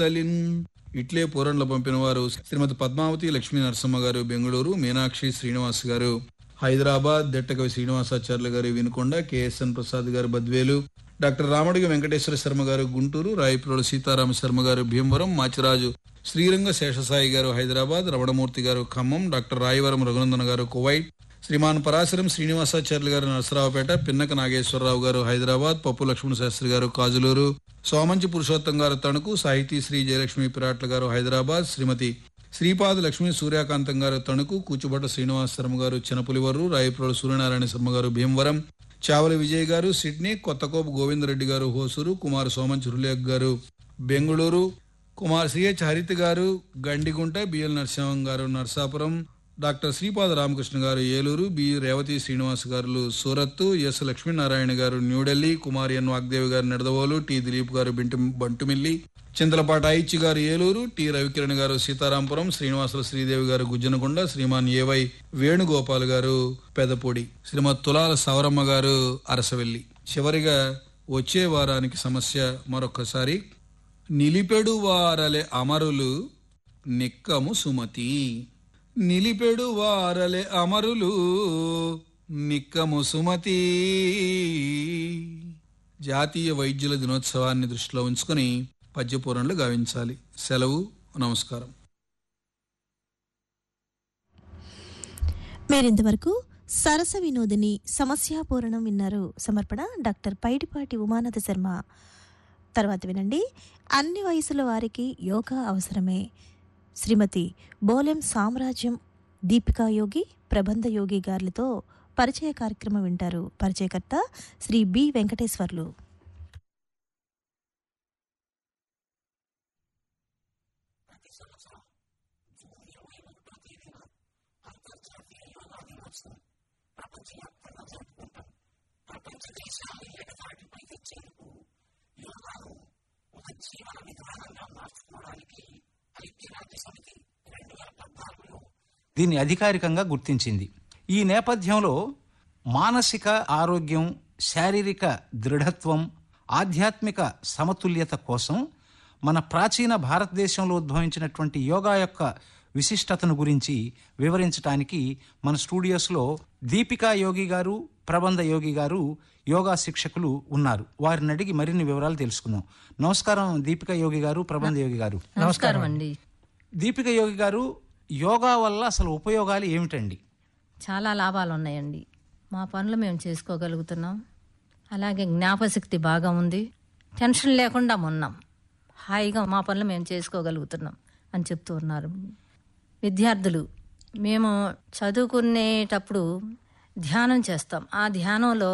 తలిన్ ఇట్లే పూరణలు పంపిన వారు శ్రీమతి పద్మావతి లక్ష్మీ నరసమ్మ గారు బెంగళూరు మీనాక్షి శ్రీనివాస్ గారు హైదరాబాద్ దట్టకవి శ్రీనివాసాచార్యులు గారు వినుకొండ కెఎస్ఎన్ ప్రసాద్ గారు బద్వేలు డాక్టర్ రామడిగ వెంకటేశ్వర శర్మ గారు గుంటూరు రాయపురోలు సీతారామ శర్మ గారు భీమవరం మాచిరాజు శ్రీరంగ శేషసాయి గారు హైదరాబాద్ రమణమూర్తి గారు ఖమ్మం డాక్టర్ రాయవరం రఘునందన్ గారు కువైట్ శ్రీమాన్ పరాశరం శ్రీనివాసాచార్యులు గారు నరసరావుపేట పిన్నక నాగేశ్వరరావు గారు హైదరాబాద్ పప్పు లక్ష్మణ శాస్త్రి గారు కాజులూరు సోమంచి పురుషోత్తం గారు తణుకు సాహితీ శ్రీ జయలక్ష్మి పిరాట్ల గారు హైదరాబాద్ శ్రీమతి శ్రీపాద లక్ష్మీ సూర్యకాంతం గారు తణుకు కూచుబట్ట శ్రీనివాస శర్మ గారు చినపులివరు రాయపురోలు సూర్యనారాయణ శర్మ గారు భీమవరం చావలి విజయ్ గారు సిడ్నీ కొత్తకోపు గోవిందరెడ్డి గారు హోసూరు కుమార్ సోమంచి రులేక్ గారు బెంగళూరు కుమార్ సిహెచ్ హరిత్ గారు గండిగుంట బిఎల్ నరసింహం గారు నర్సాపురం డాక్టర్ శ్రీపాద రామకృష్ణ గారు ఏలూరు బి రేవతి శ్రీనివాస్ గారు సూరత్ ఎస్ లక్ష్మీనారాయణ గారు న్యూఢిల్లీ కుమార్ ఎన్ వాగ్దేవి గారు నిడదవోలు టి దిలీప్ గారు బింటి బంటుమిల్లి చింతలపాట ఐచి గారు ఏలూరు టి రవికిరణ్ గారు సీతారాంపురం శ్రీనివాసుల శ్రీదేవి గారు గుజ్జనకొండ శ్రీమాన్ ఏవై వేణుగోపాల్ గారు పెదపొడి శ్రీమతి తులాల సవరమ్మ గారు అరసవెల్లి చివరిగా వచ్చే వారానికి సమస్య మరొకసారి నిలిపెడు వారలే అమరులు నిక్కము సుమతి నిలిపెడు వారలే అమరులు నిక్కము సుమతి జాతీయ వైద్యుల దినోత్సవాన్ని దృష్టిలో ఉంచుకొని పద్యపూరణలు గావించాలి సెలవు నమస్కారం మీరింతవరకు సరస వినోదిని సమస్యాపూరణం విన్నారు సమర్పణ డాక్టర్ పైడిపాటి ఉమానాథ శర్మ తర్వాత వినండి అన్ని వయసుల వారికి యోగా అవసరమే శ్రీమతి బోలెం సామ్రాజ్యం దీపికా యోగి ప్రబంధ యోగి గారులతో పరిచయ కార్యక్రమం వింటారు పరిచయకర్త శ్రీ బి వెంకటేశ్వర్లు దీన్ని అధికారికంగా గుర్తించింది ఈ నేపథ్యంలో మానసిక ఆరోగ్యం శారీరక దృఢత్వం ఆధ్యాత్మిక సమతుల్యత కోసం మన ప్రాచీన భారతదేశంలో ఉద్భవించినటువంటి యోగా యొక్క విశిష్టతను గురించి వివరించడానికి మన స్టూడియోస్లో దీపికా యోగి గారు ప్రబంధ యోగి గారు యోగా శిక్షకులు ఉన్నారు వారిని అడిగి మరిన్ని వివరాలు తెలుసుకుందాం నమస్కారం దీపికా యోగి గారు ప్రబంధ యోగి గారు నమస్కారం అండి దీపిక యోగి గారు యోగా వల్ల అసలు ఉపయోగాలు ఏమిటండి చాలా లాభాలు ఉన్నాయండి మా పనులు మేము చేసుకోగలుగుతున్నాం అలాగే జ్ఞాపశక్తి బాగా ఉంది టెన్షన్ లేకుండా ఉన్నాం హాయిగా మా పనులు మేము చేసుకోగలుగుతున్నాం అని చెప్తూ ఉన్నారు విద్యార్థులు మేము చదువుకునేటప్పుడు ధ్యానం చేస్తాం ఆ ధ్యానంలో